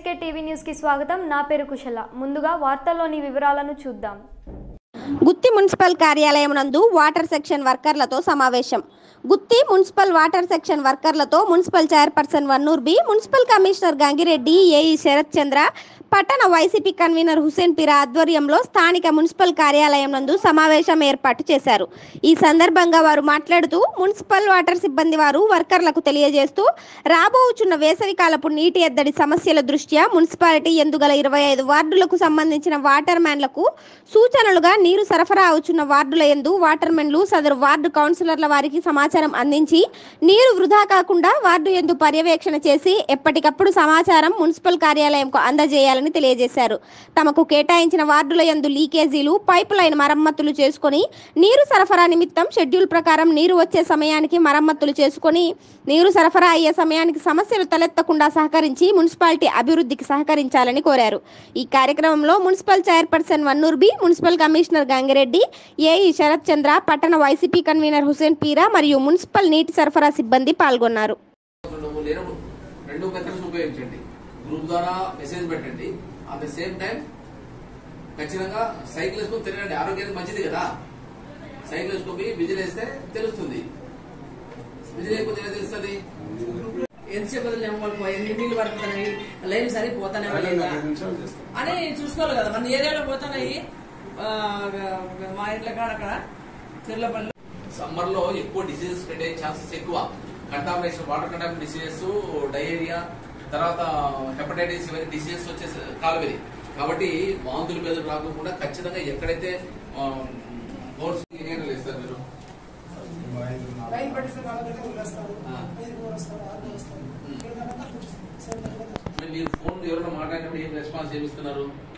కేకే TV న్యూస్కి స్వాగతం నా పేరు కుశల ముందుగా వార్తల్లోని వివరాలను చూద్దాం గుత్తి మున్సిపల్ కార్యాలయం నందు వాటర్ సెక్షన్ వర్కర్లతో సమావేశం గుత్తి మున్సిపల్ వాటర్ సెక్షన్ వర్కర్లతో municipal chairperson Vannur Bi municipal commissioner Gangireddy AE Sharath Chandra పట్టణ వైసీపీ కన్వీనర్ హుసేన్ పిరా ఆధ్వర్యంలో స్థానిక మున్సిపల్ కార్యాలయం నందు సమావేశం ఏర్పాటు చేశారు ఈ సందర్భంగా వారు మాట్లాడుతూ మున్సిపల్ వాటర్ సిబ్బంది వారు వర్కర్లకు తెలియజేస్తూ రాబోచున్న వేసవికాలపు నీటి ఎద్దడి సమస్యల దృష్ట్యా మున్సిపాలిటీ ఎందుగల ఇరవై ఐదు వార్డులకు సంబంధించిన వాటర్ మ్యాన్లకు సూచనలుగా నీరు సరఫరా అవుతున్న వార్డుల ఎందు వాటర్ మెన్లు సదరు వార్డు కౌన్సిలర్ల వారికి సమాచారం అందించి నీరు వృధా కాకుండా వార్డు ఎందు పర్యవేక్షణ చేసి ఎప్పటికప్పుడు సమాచారం మున్సిపల్ కార్యాలయంకు అందజేయాలని తెలియజేశారు తమకు కేటాయించిన వార్డుల యందు లీకేజీలు పైప్ లైన్ మరమ్మతులు చేసుకొని నీరు సరఫరా నిమిత్తం షెడ్యూల్ ప్రకారం నీరు వచ్చే సమయానికి మరమ్మతులు చేసుకొని నీరు సరఫరా అయ్యే సమయానికి సమస్యలు తలెత్తకుండా సహకరించి మున్సిపాలిటీ అభివృద్ధికి సహకరించాలని కోరారు ఈ కార్యక్రమంలో municipal chairperson Vannur Bi municipal commissioner Gangireddy AE Sharath Chandra పట్టణ వైసీపీ కన్వీనర్ హుసేన్ పీరా మరియు మున్సిపల్ నీటి సరఫరా సిబ్బంది పాల్గొన్నారు నువ్వు లేనప్పుడు రెండు మెథడ్స్ ఉపయోగించండి గ్రూప్ ద్వారా మెసేజ్ పెట్టండి అట్ ద సేమ్ టైం ఖచ్చితంగా సైకిల్ వేసుకొని తిరగండి ఆరోగ్యానికి మంచిది కదా సైకిల్ వేసుకొని విజిల్ వేస్తే తెలుస్తుంది విజిల్ అయిపోతే ఎలా తెలుస్తుంది ఎంతసేపు వదిలేము వాళ్ళు ఎన్ని నీళ్ళు పడుతున్నాయి లైన్ సరిపోతానే లేదా అని చూసుకోవాలి కదా మన ఏరియాలో పోతున్నాయి ఆ, మా ఇంట్లో కాడ అక్కడ చెర్లపల్లి సమ్మర్ లో ఎక్కువ డిసీజెస్ పెట్టే ఛాన్సెస్ ఎక్కువ contamination water contamination diseases diarrhoea తర్వాత హెపటైటిస్ ఇవన్నీ డిసీజెస్ వచ్చే కాలువరి కాబట్టి వాంతులు మీద రాకుండా ఖచ్చితంగా ఎక్కడైతే బోర్డ్స్ ఏరియాలు ఇస్తారు మీరు లైన్ పట్టిన వాళ్ళ దగ్గర వదిలేస్తారు ఆ. ఐదుగురు వస్తారు ఆరుగురు వస్తారు ఉమ్. ఏదైనా తప్పు చేస్తారు. సరే, తప్పదు. మరి మీరు ఫోన్ ఎవరైనా మాట్లాడినప్పుడు ఏం రెస్పాన్స్ ఏమిస్తున్నారు